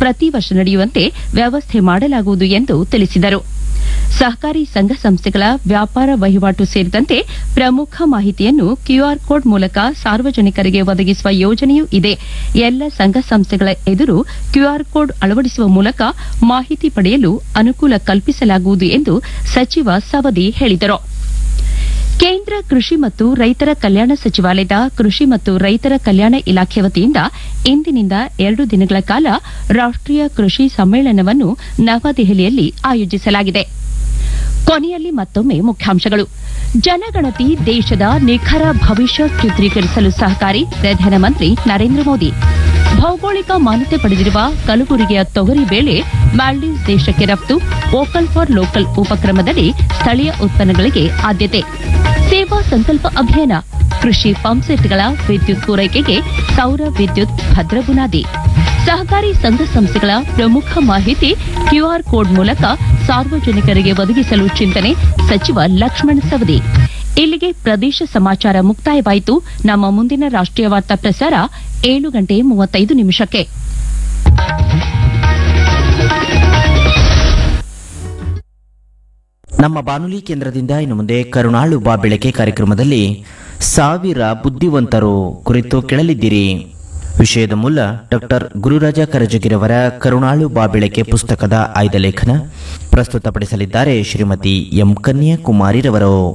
ಪ್ರತಿ ವರ್ಷ ನಡೆಯುವಂತೆ ವ್ಯವಸ್ಥೆ ಮಾಡಲಾಗುವುದು ಎಂದು ತಿಳಿಸಿದರು ಸಹಕಾರಿ ಸಂಘ ಸಂಸ್ಥೆಗಳ ವ್ಯಾಪಾರ ವಹಿವಾಟು ಸೇರಿದಂತೆ ಪ್ರಮುಖ ಮಾಹಿತಿಯನ್ನು ಕ್ಯೂಆರ್ ಕೋಡ್ ಮೂಲಕ ಸಾರ್ವಜನಿಕರಿಗೆ ಒದಗಿಸುವ ಯೋಜನೆಯೂ ಇದೆ ಎಲ್ಲ ಸಂಘ ಸಂಸ್ಥೆಗಳ ಎದುರು ಕ್ಯೂಆರ್ ಕೋಡ್ ಅಳವಡಿಸುವ ಮೂಲಕ ಮಾಹಿತಿ ಪಡೆಯಲು ಅನುಕೂಲ ಕಲ್ಪಿಸಲಾಗುವುದು ಎಂದು ಸಚಿವ ಸವದಿ ಹೇಳಿದರು ಕೇಂದ್ರ ಕೃಷಿ ಮತ್ತು ರೈತರ ಕಲ್ಯಾಣ ಸಚಿವಾಲಯದ ಕೃಷಿ ಮತ್ತು ರೈತರ ಕಲ್ಯಾಣ ಇಲಾಖೆ ವತಿಯಿಂದ ಇಂದಿನಿಂದ ಎರಡು ದಿನಗಳ ಕಾಲ ರಾಷ್ಟೀಯ ಕೃಷಿ ಸಮ್ಮೇಳನವನ್ನು ನವದೆಹಲಿಯಲ್ಲಿ ಆಯೋಜಿಸಲಾಗಿದೆ ಕೊನೆಯಲ್ಲಿ ಮತ್ತೊಮ್ಮೆ ಮುಖ್ಯಾಂಶಗಳು ಜನಗಣತಿ ದೇಶದ ನಿಖರ ಭವಿಷ್ಯ ಚಿತ್ರೀಕರಿಸಲು ಸಹಕಾರಿ ಪ್ರಧಾನಮಂತ್ರಿ ನರೇಂದ್ರ ಮೋದಿ ಭೌಗೋಳಿಕ ಮಾನ್ಯತೆ ಪಡೆದಿರುವ ಕಲಬುರಗಿಯ ತೊಗರಿ ಬೇಳೆ ಮಾಲ್ಡೀವ್ಸ್ ದೇಶಕ್ಕೆ ರಫ್ತು ವೋಕಲ್ ಫಾರ್ ಲೋಕಲ್ ಉಪಕ್ರಮದಡಿ ಸ್ಥಳೀಯ ಉತ್ಪನ್ನಗಳಿಗೆ ಆದ್ಯತೆ ಸೇವಾ ಸಂಕಲ್ಪ ಅಭಿಯಾನ ಕೃಷಿ ಪಂಪ್ಸೆಟ್ಗಳ ವಿದ್ಯುತ್ ಪೂರೈಕೆಗೆ ಸೌರ ವಿದ್ಯುತ್ ಭದ್ರ ಬುನಾದಿ ಸಹಕಾರಿ ಸಂಘ ಸಂಸ್ಥೆಗಳ ಪ್ರಮುಖ ಮಾಹಿತಿ ಕ್ಯೂಆರ್ ಕೋಡ್ ಮೂಲಕ ಸಾರ್ವಜನಿಕರಿಗೆ ಒದಗಿಸಲು ಚಿಂತನೆ ಸಚಿವ ಲಕ್ಷ್ಮಣ ಸವದಿ ಇಲ್ಲಿಗೆ ಪ್ರದೇಶ ಸಮಾಚಾರ ಮುಕ್ತಾಯವಾಯಿತು ನಮ್ಮ ಮುಂದಿನ ರಾಷ್ಟೀಯ ವಾರ್ತಾ ಪ್ರಸಾರ ಏಳು ಗಂಟೆ ಮೂವತ್ತೈದು ನಿಮಿಷಕ್ಕೆ ನಮ್ಮ ಬಾನುಲಿ ಕೇಂದ್ರದಿಂದ ಇನ್ನು ಮುಂದೆ ಕರುಣಾಳು ಬಾ ಬೆಳಕೆ ಕಾರ್ಯಕ್ರಮದಲ್ಲಿ ಸಾವಿರ ಬುದ್ಧಿವಂತರು ಕುರಿತು ಕೇಳಲಿದ್ದೀರಿ ವಿಷಯದ ಮೂಲ ಡಾಕ್ಟರ್ ಗುರುರಾಜ ಕರಜಗಿರವರ ಕರುಣಾಳು ಬಾ ಬೆಳಕೆ ಪುಸ್ತಕದ ಆಯ್ದ ಲೇಖನ ಪ್ರಸ್ತುತಪಡಿಸಲಿದ್ದಾರೆ ಶ್ರೀಮತಿ ಎಂ ಕನ್ಯಾಕುಮಾರಿರವರು